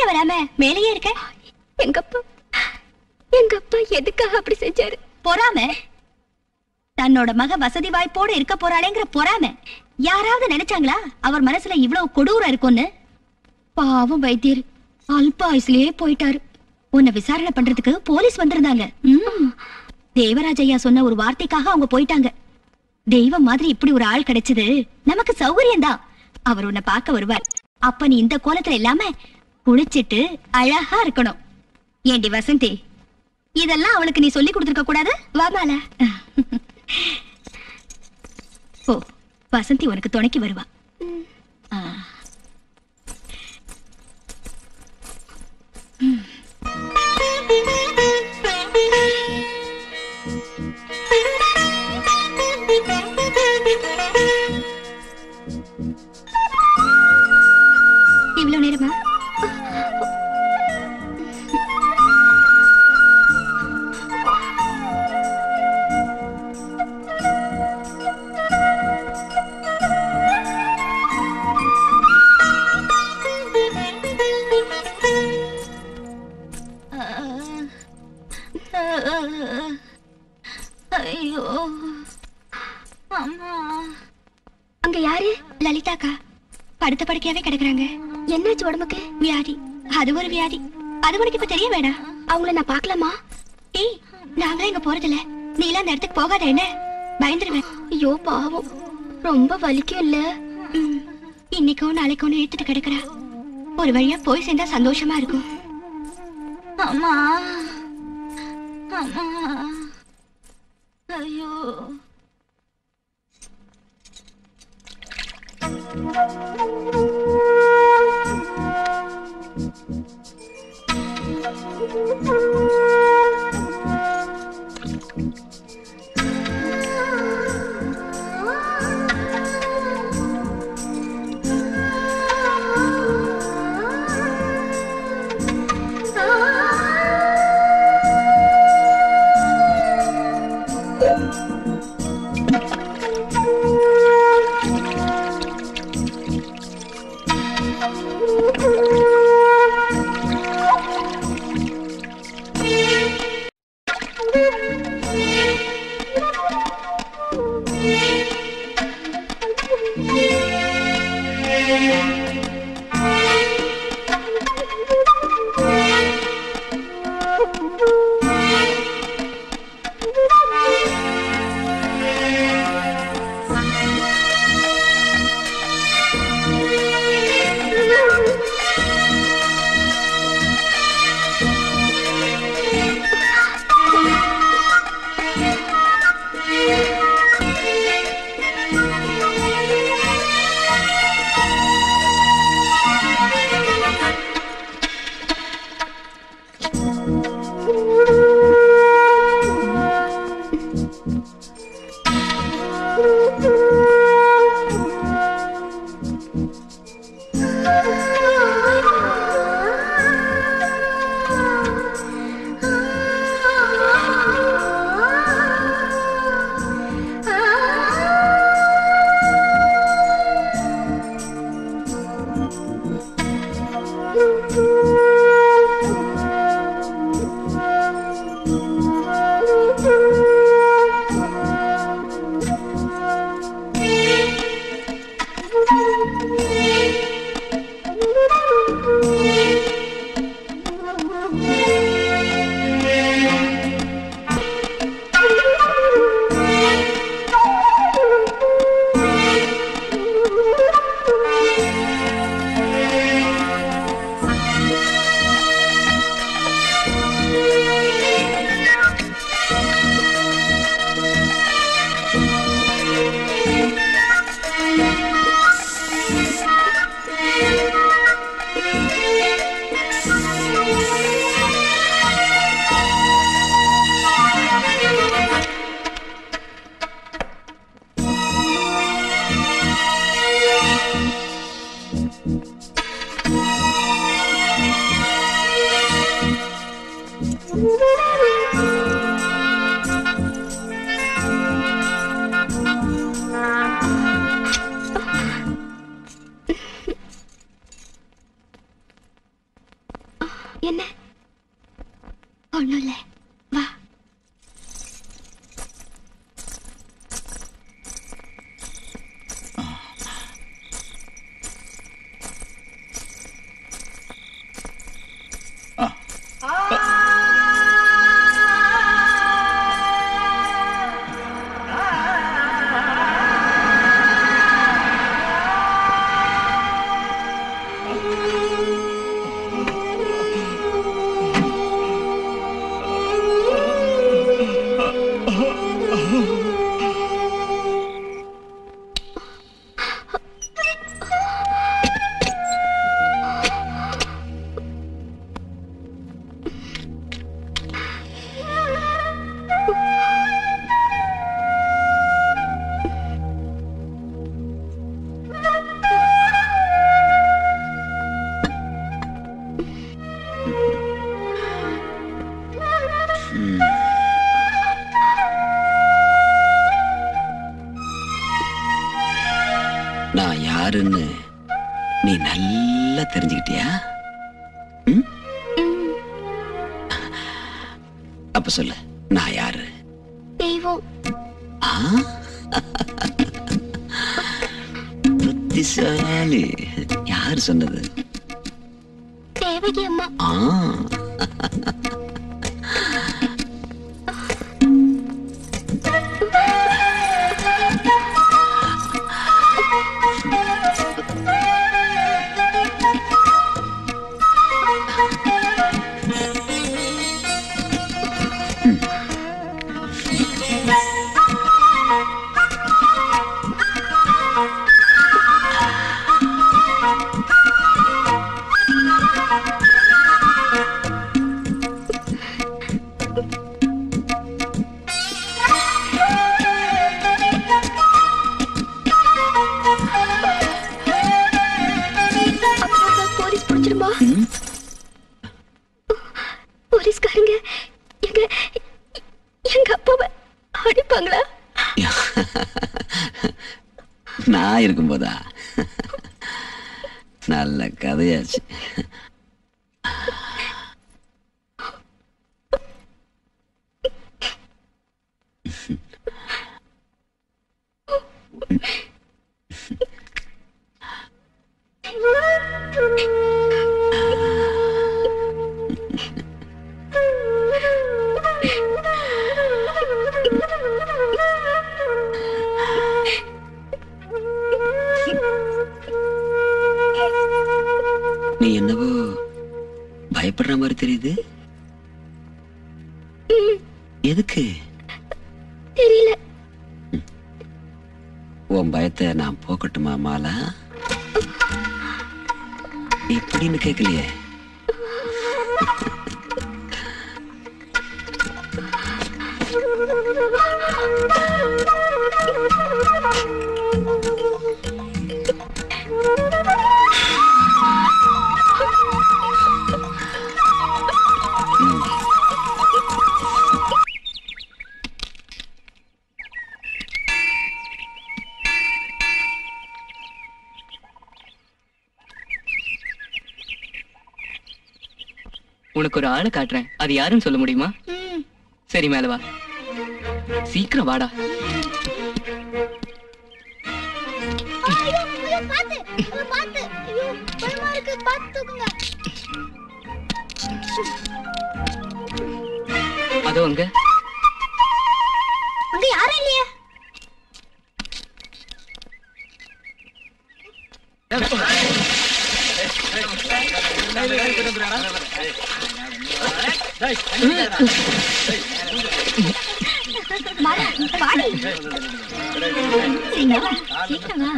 கீழே வராம மேலேயே இருக்க எங்க அப்பா எங்க அப்பா எதுக்காக அப்படி செஞ்சாரு பொறாம தன்னோட மக வசதி வாய்ப்போட இருக்க போறாளேங்கிற பொறாம யாராவது நினைச்சாங்களா அவர் மனசுல இவ்வளவு கொடூரம் இருக்கும்னு பாவம் வைத்தியர் அல்ப ஆயுஸ்லயே போயிட்டாரு உன்னை விசாரணை பண்றதுக்கு போலீஸ் வந்திருந்தாங்க ம். தேவராஜ் ஐயா சொன்ன ஒரு வார்த்தைக்காக அவங்க போயிட்டாங்க தெய்வம் மாதிரி இப்படி ஒரு ஆள் கிடைச்சது நமக்கு சௌகரியம்தான் அவர் உன்னை பார்க்க வருவார் அப்ப நீ இந்த கோலத்துல இல்லாம குளிச்சிட்டு அழகா இருக்கணும் ஏண்டி வசந்தி இதெல்லாம் அவளுக்கு நீ சொல்லி கொடுத்துருக்க கூடாது வாமால ஓ வசந்தி உனக்கு துணைக்கு வருவா ஆ. ம். இவ்வளவு நேரமா ஐயோ அம்மா அங்க யாரு லலிதாக்கா படுத்த படுக்கையாவே கிடக்குறாங்க என்னாச்சு உடம்புக்கு வியாதி அது ஒரு வியாதி அது உனக்கு இப்ப தெரிய வேணாம் அவங்கள நான் பார்க்கலாமா ஏய் நாங்களே இங்க போறதில்ல நீ எல்லாம் அந்த இடத்துக்கு போகாத என்ன பயந்துருவேன் ஐயோ பாவம் ரொம்ப வலிக்கும் இல்ல ம், இன்னைக்கோ நாளைக்கோ இழுத்துட்டு கிடக்குறா ஒரு வழியா போய் சேர்ந்தா சந்தோஷமா இருக்கும் அம்மா அம்மா ஐயோ என்ன ஒண்ணும் இல்ல வா நான் யாருன்னு நீ நல்லா தெரிஞ்சுக்கிட்டியா ம்? அப்ப சொல்லு நான் யாரு தெய்வம் ஆ? புத்திசாலி யார் சொன்னது தேவகி அம்மா ஆ அப்பாவை போலீஸ் பிடிச்சிருமா ம்? போலீஸ்காரங்க எங்க எங்க அப்பாவை அடிப்பாங்களா நான் இருக்கும்போதா நல்ல கதையாச்சு நீ என்னவோ பயப்படுற மாதிரி தெரியுது எதுக்கு தெரியல உன் பயத்தை நான் போக்கட்டுமா மாலா எப்படின்னு கேட்கலையே உனக்கு ஒரு ஆளை காட்டுறேன் அது யாருன்னு சொல்ல முடியுமா சரி மேல வா சீக்கிரம் வாடா அதோ அங்க அங்க யாரும் இல்லையா மாலா, வாடி. சீக்கிரம் வா, சீக்கிரம் வா.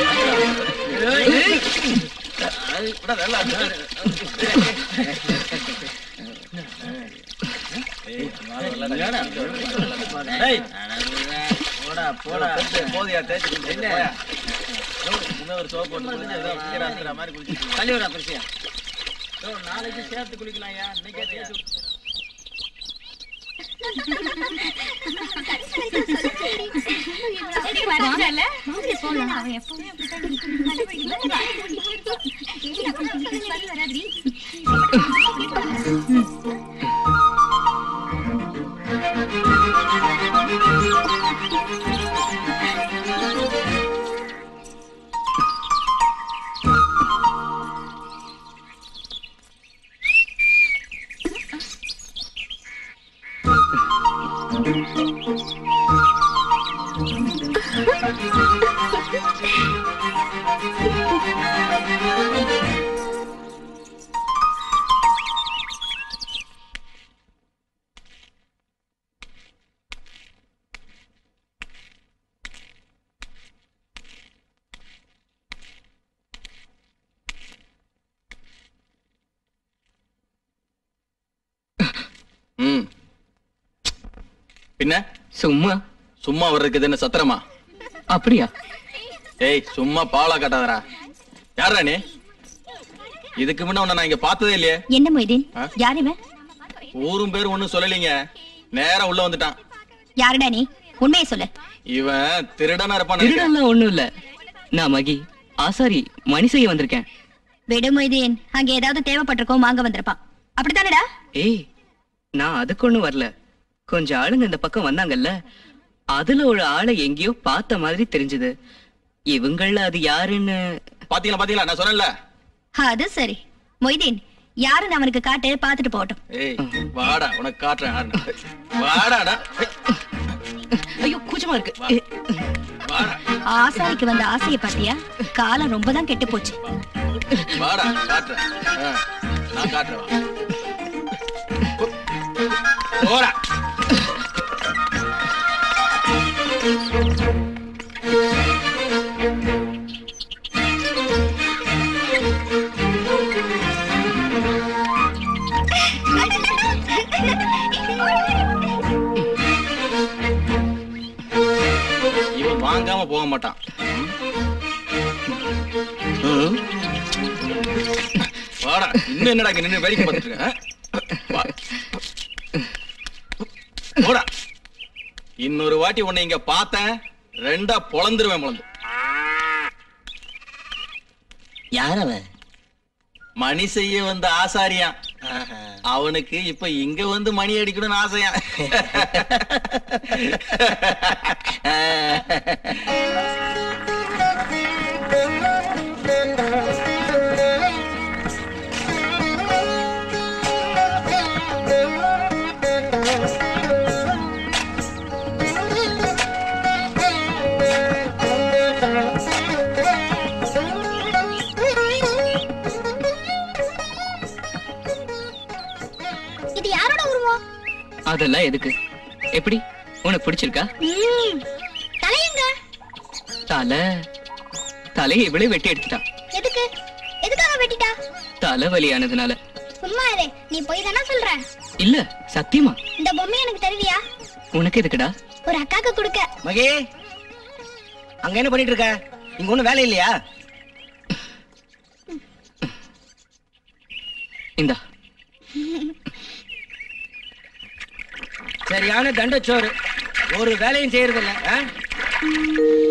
வாங்க போலாம். அவன் எப்பவுமே அப்படித்தான். ம் பின்ன சும்மா சும்மா வர்றதுக்கு இது என்ன சத்திரமா அப்படியா ஏய் சும்மா பாலா கட்டாதடா யாரா நீ இதுக்கு முன்ன உன்னை நான் இங்க பார்த்ததே இல்லையே என்ன மொய்தீன் ஆ? யார் இவன் ஊரும் பேர் ஒண்ணும் சொல்லலீங்க நேரா உள்ள வந்துட்டான் யாருடா நீ உண்மையை சொல்லு இவன் திருடனா இருப்பான் நினைக்கிறேன். திருடெல்லாம் ஒண்ணும் இல்ல நான் மகி ஆசாரி மணி செய்ய வந்திருக்கேன் விடு மொய்தீன் அங்க ஏதாவது தேவைப்பட்டிருக்கோம் வாங்க வந்திருப்பான் அப்படித்தானடா ஏய் நான் அதுக்கு ஒண்ணும் வரல கொஞ்சம் ஆளுங்க இந்த பக்கம் வந்தாங்கல்ல அதுல ஒரு ஆளை எங்கேயோ பார்த்த மாதிரி தெரிஞ்சது இவங்கள அது யாருன்னு பாத்தீங்களா பாத்தீங்களா நான் சொன்னேன்ல அது சரி மொய்தீன் யாருன்னு அவனுக்கு காட்டு பாத்துட்டு போகட்டும் ஏய் வாடா உனக்கு காட்டுறேன் யாருன்னு. வாடாடா ஏய், ஐயோ கூச்சமா இருக்கு ஏ, வாடா ஆசாரிக்கு வந்த ஆசையை பாத்தியா காலம் ரொம்ப தான் கெட்டு போச்சு வாடா காட்டுறேன் ஆ, நான் காட்டுறேன் வா. போடா இவன் வாங்காம போக மாட்டான் ம்? வாடா இன்னும் என்னடா இங்க நின்னு வேடிக்கை பார்த்துட்டு இருக்க, ஆ? வா. போடா இன்னொரு வாட்டி உன்னை இங்க பார்த்தேன் ரெண்டா பொளந்துருவேன் பொளந்து யார் அவன் மணி செய்ய வந்த ஆசாரியான் அவனுக்கு இப்ப இங்க வந்து மணி அடிக்கணும்னு ஆசையா இது யாரோட உருவம் அதெல்லாம் எதுக்கு எப்படி உனக்கு பிடிச்சிருக்கா ம், தலையங்க தலை தலையை இவளே வெட்டி எடுத்துட்டா எதுக்கு எதுக்காக வெட்டிட்டா தலைவலியானதுனால சும்மா இரு நீ போய் தானே சொல்ற இல்ல சத்தியமா இந்த பொம்மை எனக்கு தருவியா உனக்கு எதுக்குடா ஒரு அக்காக்கு கொடுக்க மகே அங்க என்ன பண்ணிட்டு இருக்க இங்க ஒண்ணும் வேலை இல்லையா இந்தா சரியான தண்டச்சோறு ஒரு வேலையும் செய்யறது இல்ல ஆ?